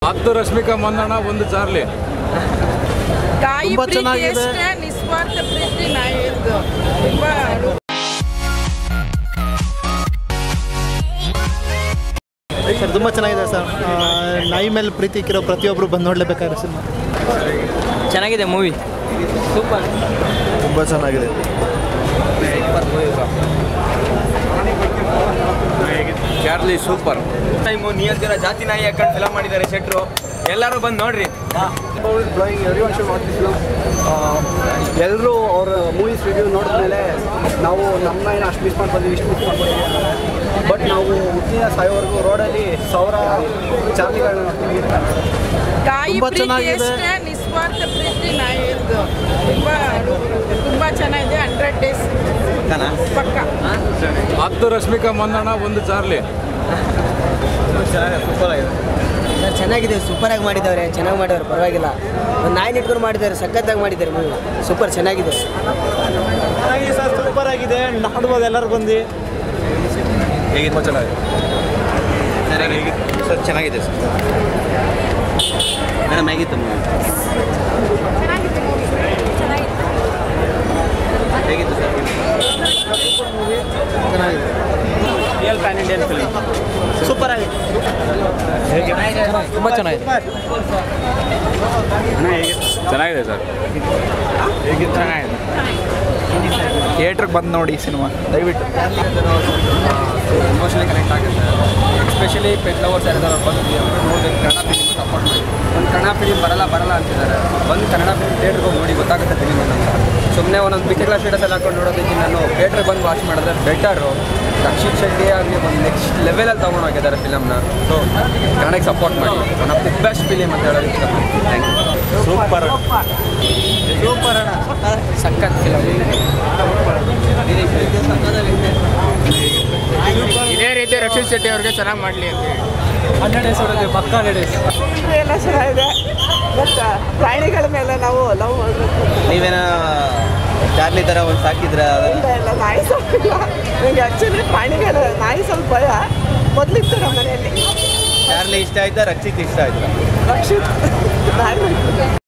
ಹತ್ತು ರಶ್ಮಿಕಾ ಮಂದಣ್ಣ ಒಂದು ಚಾರ್ಲಿ ತಾಯಿ ತುಂಬಾ ಪ್ರೀತಿ ಚೆನ್ನಾಗಿದೆ. ಎಷ್ಟೇ ನಿಸ್ವಾರ್ಥ ಪ್ರೀತಿ ನಾ ಇದು ತುಂಬಾ ಸರ್ ತುಂಬ ಚೆನ್ನಾಗಿದೆ ಸರ್ ಆ, ನಾಯಿ ಮೇಲೆ ಪ್ರೀತಿ ಇಕ್ಕಿರೋ ಪ್ರತಿಯೊಬ್ಬರು ಬಂದು ನೋಡಲೇಬೇಕಾದ್ರೆ ಸಿನಿಮಾ ಚೆನ್ನಾಗಿದೆ ಮೂವಿ ಸೂಪರ್ ತುಂಬ ಚೆನ್ನಾಗಿದೆ ಚಾರ್ಲಿ ಸೂಪರ್ ಟೈಮು ನಿಯಂತ್ರಣ ಜಾತಿ ನಾಯಿ ಹಾಕೊಂಡು ಫಿಲಮ್ ಮಾಡಿದ್ದಾರೆ ಶೆಟ್ರು ಎಲ್ಲರೂ ಬಂದು ನೋಡ್ರಿ ಎಲ್ಲರೂ ಅವ್ರ ಮೂವೀಸ್ ರಿವ್ಯೂ ನೋಡಿದ್ಮೇಲೆ ನಾವು ನಮ್ಮ ಏನು ಅಷ್ಟು ಮಿಸ್ ಮಾಡ್ಬೋದು ಇಷ್ಟು ಮಿಸ್ ಮಾಡ್ಬೋದು ಬಟ್ ನಾವು ಹುಟ್ಟಿನ ಸಾಯೋವರೆಗೂ ರೋಡಲ್ಲಿ ಸಾವಿರ ಚಾರ್ಲಿಗಳನ್ನ ನೋಡ್ತೀವಿ ತಾಯಿ ತುಂಬಾ ಪ್ರೀತಿ ಚೆನ್ನಾಗಿದೆ. ಎಷ್ಟೇ ನಿಸ್ವಾರ್ಥ ಪ್ರೀತಿ ನಾ ಇದು ತುಂಬಾ ತುಂಬಾ ಚೆನ್ನಾಗಿದೆ ಹಂಡ್ರೆಡ್ ಡೇಸ್ ಪಕ್ಕ ಹತ್ತು ರಶ್ಮಿಕಾ ಮಂದಣ್ಣ ಒಂದು ಚಾರ್ಲಿ ಸರ್ ಚೆನ್ನಾಗಿದೆ ಸೂಪರಾಗಿ ಮಾಡಿದ್ದಾರೆ ಚೆನ್ನಾಗಿ ಮಾಡಿದ್ದಾರೆ ಪರವಾಗಿಲ್ಲ ಒಂದು ನಾಯಿ ಇಟ್ಕೊಂಡು ಮಾಡಿದ್ದಾರೆ ಸಖತ್ತಾಗಿ ಮಾಡಿದ್ದಾರೆ ಮೂವಿ ಸೂಪರ್ ಚೆನ್ನಾಗಿದೆ ಚೆನ್ನಾಗಿದೆ ಸರ್ ಸೂಪರ್ ಆಗಿದೆ ನೋಡ್ಬೋದು ಎಲ್ಲರೂ ಬಂದು ಸರ್ ಚೆನ್ನಾಗಿದೆ ಸರ್ ಮೇಡಮ್ ಹೇಗಿತ್ತು ಮೂವಿ ಹೇಗಿತ್ತು ಸರ್ ಚೆನ್ನಾಗಿದೆ real pan Indian film super ಆಗಿದೆ ತುಂಬ ಚೆನ್ನಾಗಿದೆ ಚೆನ್ನಾಗಿದೆ ಸರ್ ಥಿಯೇಟ್ರಿಗೆ ಬಂದು ನೋಡಿ ಸಿನಿಮಾ ದಯವಿಟ್ಟು ಇಮೋಷನಲಿ ಕನೆಕ್ಟ್ ಆಗುತ್ತೆ ಎಸ್ಪೆಷಲಿ ಪೆಟ್ ಲವರ್ಸ್ ಯಾರಿದಾರೆ ಬಂದು ನೋಡಬೇಕು ಕನ್ನಡ ಫಿಲಿಮ್ ಸಪೋರ್ಟ್ ಮಾಡಿ ಒಂದು ಕನ್ನಡ ಫಿಲಿಮ್ ಬರಲ್ಲ ಬರಲ್ಲ ಅಂತಿದ್ದಾರೆ ಬಂದು ಕನ್ನಡ ಫಿಲಿಮ್ ಥಿಯೇಟ್ರಿಗೆ ಹೋಗಿ ನೋಡಿ ಗೊತ್ತಾಗುತ್ತೆ ಫಿಲಿಮ್ ಅಂತ ಸುಮ್ಮನೆ ಒಂದೊಂದು ಪಿಕ್ಚರ್ ಕ್ಲಾಸ್ ಸ್ಟೇಟಸ್ ಎಲ್ಲ ಹಾಕೊಂಡು ನೋಡೋದಕ್ಕೆ ನಾನು ಥಿಯೇಟ್ರಿಗೆ ಬಂದು ವಾಚ್ ಮಾಡಿದ್ರೆ ಬೆಟರು ರಕ್ಷಿತ್ ಶೆಟ್ಟಿ ಆಗಲಿ ಒಂದು ನೆಕ್ಸ್ಟ್ ಲೆವೆಲಲ್ಲಿ ತೊಗೊಂಡು ಹೋಗಿದ್ದಾರೆ ಫಿಲಮ್ನ ಸೊ ಕನ್ನಡಕ್ಕೆ ಸಪೋರ್ಟ್ ಮಾಡಿ one of the best film ಅಂತ ಹೇಳೋದು ಇಷ್ಟಪಡ್ತೀನಿ ಥ್ಯಾಂಕ್ ಯು ಸೂಪರ್ ಸಖತ್ ಫಿಲಮ್ ಇದೇ ರೀತಿ ರಕ್ಷಿತ್ ಶೆಟ್ಟಿ ಅವ್ರಿಗೆ ಚೆನ್ನಾಗಿ ಮಾಡಲಿ ಅಂತ ಹೇಳಿ ಎಲ್ಲ ಚೆನ್ನಾಗಿದೆ ಬಟ್ ಪ್ರಾಣಿಗಳ ಮೇಲೆ ನಾವು ಲವ್ ಮಾಡಬೇಕು ನೀವೇನ ಚಾರ್ಲಿ ಥರ ಒಂದು ಸಾಕಿದ್ರ ಇಲ್ಲ ಇಲ್ಲ ನಾಯಿ ಸಾಕಿಲ್ಲ ನನಗೆ ಆ್ಯಕ್ಚುಲಿ ಪ್ರಾಣಿಗಳ ನಾಯಿ ಸ್ವಲ್ಪ ಭಯ ಮೊದಲಿತ್ತು ನಮ್ಮ ಮನೆಯಲ್ಲಿ ಚಾರ್ಲಿ ಇಷ್ಟ ಆಯ್ತಾ ರಕ್ಷಿತ್ ಇಷ್ಟ ಆಯ್ತಾ ರಕ್ಷಿತ್ ನಾಯಿ